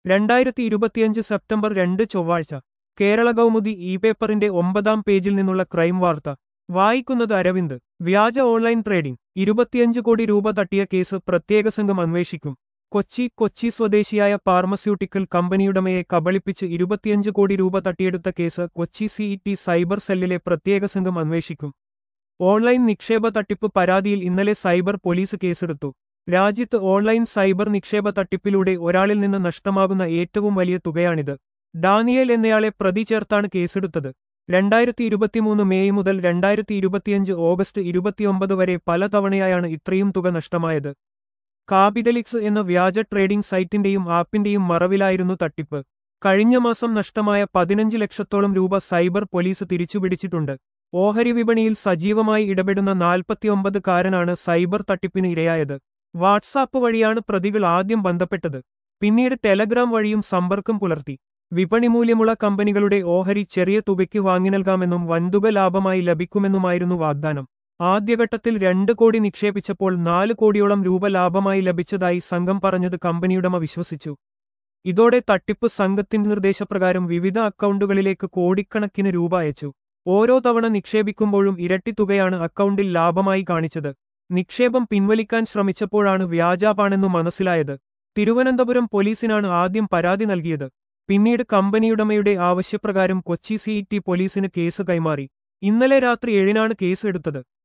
രണ്ടായിരത്തി ഇരുപത്തിയഞ്ച് സെപ്റ്റംബർ രണ്ട് ചൊവ്വാഴ്ച കേരള കൗമുദി ഇ പേപ്പറിന്റെ ഒമ്പതാം പേജിൽ നിന്നുള്ള ക്രൈം വാർത്ത വായിക്കുന്നത് അരവിന്ദ് വ്യാജ ഓൺലൈൻ ട്രേഡിംഗ് ഇരുപത്തിയഞ്ച് കോടി രൂപ തട്ടിയ കേസ് പ്രത്യേക സംഘം അന്വേഷിക്കും കൊച്ചി കൊച്ചി സ്വദേശിയായ ഫാർമസ്യൂട്ടിക്കൽ കമ്പനിയുടമയെ കബളിപ്പിച്ച് ഇരുപത്തിയഞ്ച് കോടി രൂപ തട്ടിയെടുത്ത കേസ് കൊച്ചി സിഇടി സൈബർ സെല്ലിലെ പ്രത്യേക സംഘം അന്വേഷിക്കും ഓൺലൈൻ നിക്ഷേപ തട്ടിപ്പ് പരാതിയിൽ ഇന്നലെ സൈബർ പോലീസ് കേസെടുത്തു രാജ്യത്ത് ഓൺലൈൻ സൈബർ നിക്ഷേപ തട്ടിപ്പിലൂടെ ഒരാളിൽ നിന്ന് നഷ്ടമാകുന്ന ഏറ്റവും വലിയ തുകയാണിത് ഡാനിയേൽ എന്നയാളെ പ്രതി ചേർത്താണ് കേസെടുത്തത് രണ്ടായിരത്തി ഇരുപത്തിമൂന്ന് മെയ് മുതൽ രണ്ടായിരത്തി ഇരുപത്തിയഞ്ച് ഓഗസ്റ്റ് ഇരുപത്തിയൊമ്പത് വരെ പലതവണയായാണ് ഇത്രയും തുക നഷ്ടമായത് കാപിറ്റലിക്സ് എന്ന വ്യാജ ട്രേഡിംഗ് സൈറ്റിന്റെയും ആപ്പിന്റെയും മറവിലായിരുന്നു തട്ടിപ്പ് കഴിഞ്ഞ മാസം നഷ്ടമായ പതിനഞ്ച് ലക്ഷത്തോളം രൂപ സൈബർ പോലീസ് തിരിച്ചുപിടിച്ചിട്ടുണ്ട് ഓഹരി വിപണിയിൽ സജീവമായി ഇടപെടുന്ന നാൽപ്പത്തിയൊമ്പതുകാരനാണ് സൈബർ തട്ടിപ്പിന് ഇരയായത് വാട്സാപ്പ് വഴിയാണ് പ്രതികൾ ആദ്യം ബന്ധപ്പെട്ടത് പിന്നീട് ടെലഗ്രാം വഴിയും സമ്പർക്കം പുലർത്തി വിപണി മൂല്യമുള്ള കമ്പനികളുടെ ഓഹരി ചെറിയ തുകയ്ക്ക് വാങ്ങി നൽകാമെന്നും വൻതുക ലാഭമായി ലഭിക്കുമെന്നുമായിരുന്നു വാഗ്ദാനം ആദ്യഘട്ടത്തിൽ രണ്ട് കോടി നിക്ഷേപിച്ചപ്പോൾ നാല് കോടിയോളം രൂപ ലാഭമായി ലഭിച്ചതായി സംഘം പറഞ്ഞത് കമ്പനിയുടമ വിശ്വസിച്ചു ഇതോടെ തട്ടിപ്പ് സംഘത്തിന്റെ നിർദ്ദേശപ്രകാരം വിവിധ അക്കൗണ്ടുകളിലേക്ക് കോടിക്കണക്കിന് രൂപ അയച്ചു ഓരോ തവണ നിക്ഷേപിക്കുമ്പോഴും ഇരട്ടി തുകയാണ് അക്കൗണ്ടിൽ ലാഭമായി കാണിച്ചത് നിക്ഷേപം പിൻവലിക്കാൻ ശ്രമിച്ചപ്പോഴാണ് വ്യാജാപാണെന്നു മനസ്സിലായത് തിരുവനന്തപുരം പോലീസിനാണ് ആദ്യം പരാതി നൽകിയത് പിന്നീട് കമ്പനിയുടമയുടെ ആവശ്യപ്രകാരം കൊച്ചി സിഇടി പോലീസിന് കേസ് കൈമാറി ഇന്നലെ രാത്രി ഏഴിനാണ് കേസ് എടുത്തത്